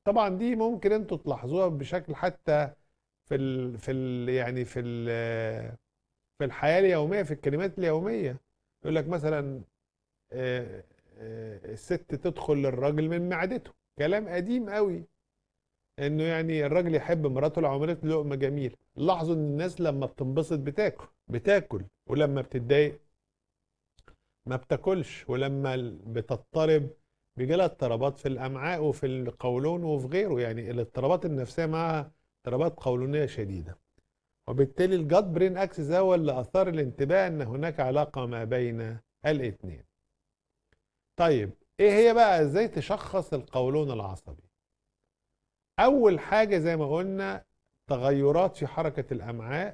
طبعا دي ممكن انتوا تلاحظوها بشكل حتى في ال في ال يعني في ال في الحياه اليوميه في الكلمات اليوميه يقول لك مثلا آه، آه، الست تدخل للراجل من معدته كلام قديم قوي انه يعني الراجل يحب مراته لو عملت له لقمه جميله لاحظوا ان الناس لما بتنبسط بتاكل بتاكل ولما بتتضايق ما بتاكلش ولما بتضطرب بيجي لها اضطرابات في الامعاء وفي القولون وفي غيره يعني الاضطرابات النفسيه معها اضطرابات قولونيه شديده وبالتالي الجاد برين اكسس هو اللي اثار الانتباه ان هناك علاقه ما بين الاثنين طيب ايه هي بقى ازاي تشخص القولون العصبي اول حاجه زي ما قلنا تغيرات في حركه الامعاء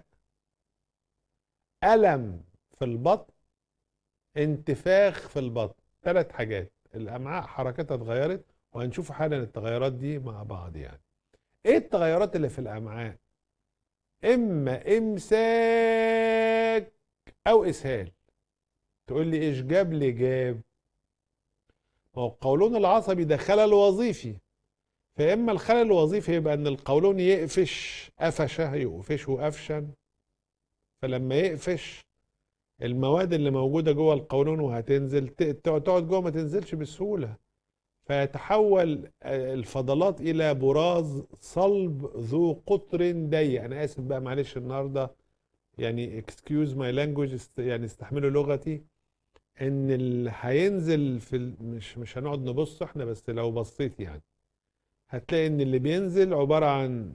الم في البطن انتفاخ في البطن ثلاث حاجات الامعاء حركتها اتغيرت وهنشوف حالا التغيرات دي مع بعض يعني ايه التغيرات اللي في الامعاء اما امساك او اسهال تقول لي ايش جاب لي جاب ما هو القولون العصبي ده خلل وظيفي فاما الخلل الوظيفي يبقى ان القولون يقفش قفشه يقفش وقفشا فلما يقفش المواد اللي موجوده جوه القولون وهتنزل تقعد جوه ما تنزلش بسهوله فيتحول الفضلات الى براز صلب ذو قطر ضيق انا اسف بقى معلش النهارده يعني اكسكيوز ماي لانجوج يعني استحملوا لغتي ان اللي هينزل في مش مش هنقعد نبص احنا بس لو بصيت يعني هتلاقي ان اللي بينزل عباره عن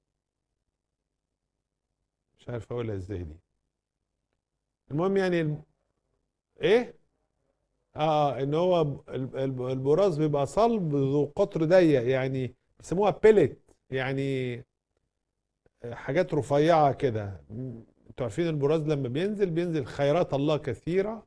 مش عارف اقولها ازاي دي المهم يعني ايه اه ان هو البراز بيبقى صلب ذو قطر ضيق يعني بيسموها بيلت يعني حاجات رفيعه كده انتوا عارفين البراز لما بينزل بينزل خيرات الله كثيره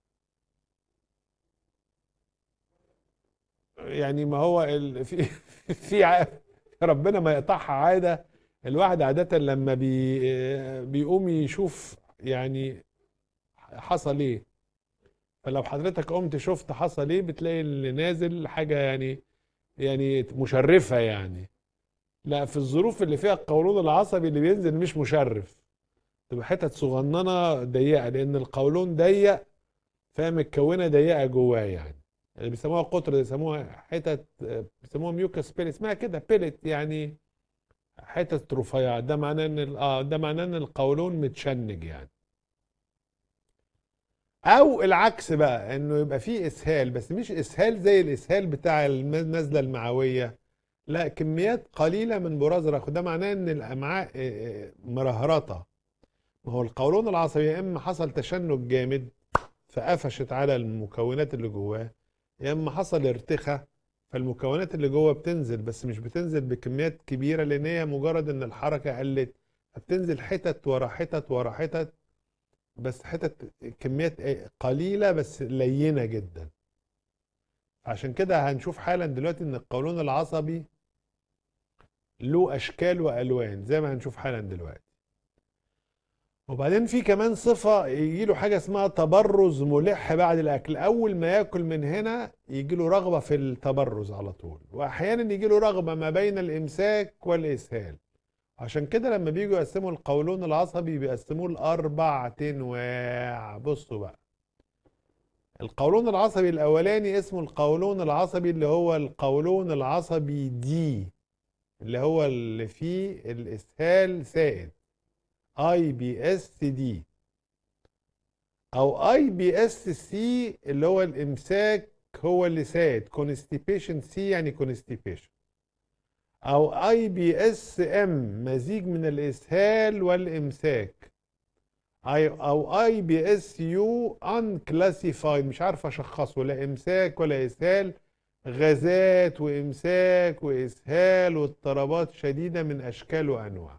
يعني ما هو في في ربنا ما يقطعها عاده الواحد عاده لما بي بيقوم يشوف يعني حصل ايه فلو حضرتك قمت شفت حصل ايه بتلاقي اللي نازل حاجه يعني يعني مشرفه يعني لا في الظروف اللي فيها القولون العصبي اللي بينزل مش مشرف تبقى حتت صغننه ضيقه لان القولون ضيق فمتكونه ضيقه جواه يعني اللي بيسموها قطر بيسموها حتت بيسموها ميوكس بيلت اسمها كده بيلت يعني حتت رفيعه ده معناه ان اه ده معناه ان القولون متشنج يعني او العكس بقى انه يبقى فيه اسهال بس مش اسهال زي الاسهال بتاع النزله المعويه لا كميات قليله من براز الرخو ده معناه ان الامعاء مرهرطه ما هو القولون العصبي يا اما حصل تشنج جامد فقفشت على المكونات اللي جواه يا اما حصل ارتخاء فالمكونات اللي جوه بتنزل بس مش بتنزل بكميات كبيره لان هي مجرد ان الحركه قلت فبتنزل حتت ورا حتت ورا حتت بس حتت كميات قليله بس لينه جدا عشان كده هنشوف حالا دلوقتي ان القولون العصبي له اشكال والوان زي ما هنشوف حالا دلوقتي وبعدين في كمان صفة يجي له حاجة اسمها تبرز ملح بعد الأكل أول ما ياكل من هنا يجي له رغبة في التبرز على طول وأحيانا يجي له رغبة ما بين الإمساك والإسهال عشان كده لما بيجوا يقسموا القولون العصبي بيقسموه لأربع أنواع بصوا بقى القولون العصبي الأولاني اسمه القولون العصبي اللي هو القولون العصبي دي اللي هو اللي فيه الإسهال سائد اي بي اس دي او اي بي اس سي اللي هو الامساك هو اللي سائد كونستيبيشن سي يعني كونستيبيشن او اي بي اس ام مزيج من الاسهال والامساك اي او اي بي اس يو ان كلاسيفايد مش عارف اشخصه لا امساك ولا اسهال غازات وامساك واسهال واضطرابات شديده من اشكال وانواع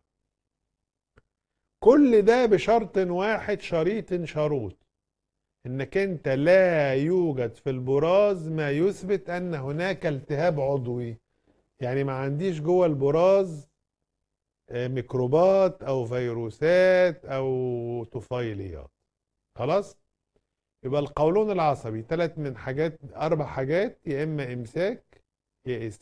كل ده بشرط واحد شريط شروط انك انت لا يوجد في البراز ما يثبت ان هناك التهاب عضوي يعني ما عنديش جوه البراز ميكروبات او فيروسات او طفيليات خلاص يبقى القولون العصبي ثلاث من حاجات اربع حاجات يا اما امساك يا